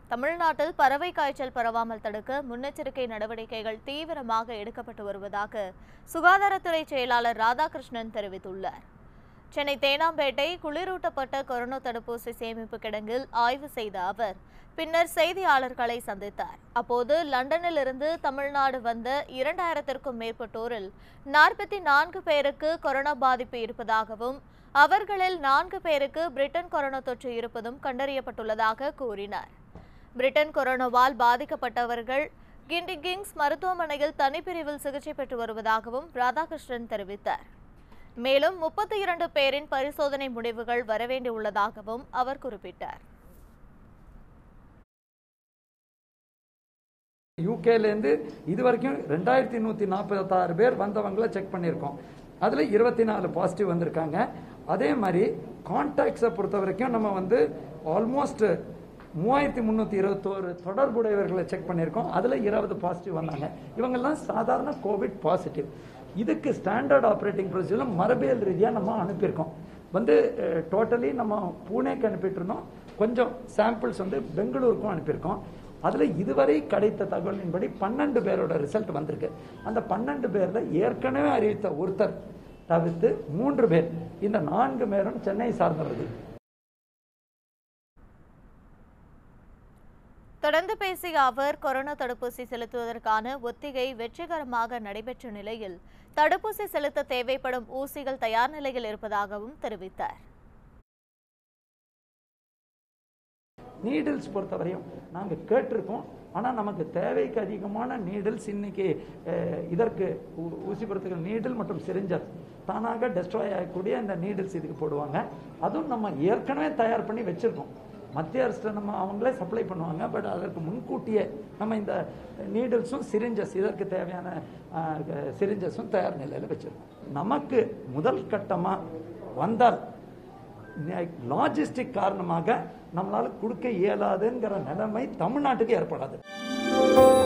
தமிழ்நாட்டில் பறவை காய்ச்சல் பரவாமல் தடுக்க முன்னெச்சரிக்கை நடவடிக்கைகள் தீவிரமாக எடுக்கப்பட்டு வருவதாக சுகாதாரத்துறை செயலாளர் ராதாகிருஷ்ணன் தெரிவித்துள்ளார் சென்னை தேனாம்பேட்டை குளிரூட்டப்பட்ட கொரோனா தடுப்பூசி சேமிப்பு கிடங்கில் ஆய்வு செய்த அவர் பின்னர் செய்தியாளர்களை சந்தித்தார் அப்போது லண்டனில் இருந்து தமிழ்நாடு வந்த இரண்டாயிரத்திற்கும் மேற்பட்டோரில் நாற்பத்தி நான்கு பேருக்கு கொரோனா பாதிப்பு இருப்பதாகவும் அவர்களில் நான்கு பேருக்கு பிரிட்டன் கொரோனா தொற்று இருப்பதும் கண்டறியப்பட்டுள்ளதாக கூறினார் பிரிட்டன் கொரோனாவால் பாதிக்கப்பட்டவர்கள் கிண்டி கிங்ஸ் மருத்துவமனையில் தனிப்பிரிவில் சிகிச்சை பெற்று வருவதாகவும் ராதாகிருஷ்ணன் தெரிவித்தார் மேலும் முப்பத்தி இரண்டு பேரின் பரிசோதனை முடிவுகள் வரவேண்டியுள்ளதாகவும் அவர் குறிப்பிட்டார் யூகேலேருந்து இது வரைக்கும் ரெண்டாயிரத்தி நூற்றி நாற்பத்தாறு பேர் வந்தவங்களை செக் பண்ணியிருக்கோம் அதில் இருபத்தி நாலு பாசிட்டிவ் வந்திருக்காங்க அதே மாதிரி கான்டாக்ட்ஸை பொறுத்த வரைக்கும் நம்ம வந்து ஆல்மோஸ்ட் மூவாயிரத்தி முந்நூற்றி இருபத்தோரு தொடர்புடையவர்களை செக் பண்ணியிருக்கோம் அதில் இருபது பாசிட்டிவ் வந்தாங்க இவங்கெல்லாம் சாதாரண கோவிட் பாசிட்டிவ் இதுக்கு ஸ்டாண்டர்ட் ஆப்ரேட்டிங் ப்ரொசீஜரில் மரபியல் ரீதியாக நம்ம அனுப்பியிருக்கோம் வந்து டோட்டலி நம்ம பூனேக்கு அனுப்பிட்டு இருந்தோம் கொஞ்சம் சாம்பிள்ஸ் வந்து பெங்களூருக்கும் அனுப்பியிருக்கோம் அதில் இதுவரை கிடைத்த தகவலின்படி பன்னெண்டு பேரோட ரிசல்ட் வந்திருக்கு அந்த பன்னெண்டு பேரில் ஏற்கனவே அறிவித்த ஒருத்தர் தவிர்த்து மூன்று பேர் இந்த நான்கு பேரும் சென்னை சார்ந்தவர்கள் தொடர்ந்து பேசிய அவர் கொரோனா தடுப்பூசி செலுத்துவதற்கான ஒத்திகை வெற்றிகரமாக நடைபெற்ற நிலையில் தடுப்பூசி செலுத்த தேவைப்படும் ஊசிகள் தயார் நிலையில் இருப்பதாகவும் தெரிவித்தார் நீடில்ஸ் பொறுத்தவரையும் நாங்கள் கேட்டிருக்கோம் ஆனால் நமக்கு தேவைக்கு அதிகமான நீடில்ஸ் இன்னைக்கு அஹ், இதற்கு ஊ- ஊசி பொறுத்துக்கிற நீடில் மற்றும் சிரிஞ்சர் தானாக டெஸ்ட்ராய் ஆகக்கூடிய இந்த நீடில்ஸ் இதுக்கு போடுவாங்க அதுவும் நம்ம ஏற்கனவே தயார் பண்ணி வச்சிருக்கோம் மத்திய அரசு நம்ம அவங்களே சப்ளை பண்ணுவாங்க பட் அதற்கு முன்கூட்டியே நம்ம இந்த நீடில்ஸும் சிரிஞ்சஸ் இதற்கு தேவையான சிரிஞ்சஸும் தயார் நிலையில் வச்சிருக்கோம் நமக்கு முதல் கட்டமாக வந்தால் லாஜிஸ்டிக் காரணமாக நம்மளால கொடுக்க இயலாதுங்கிற நிலைமை தமிழ்நாட்டுக்கு ஏற்படாது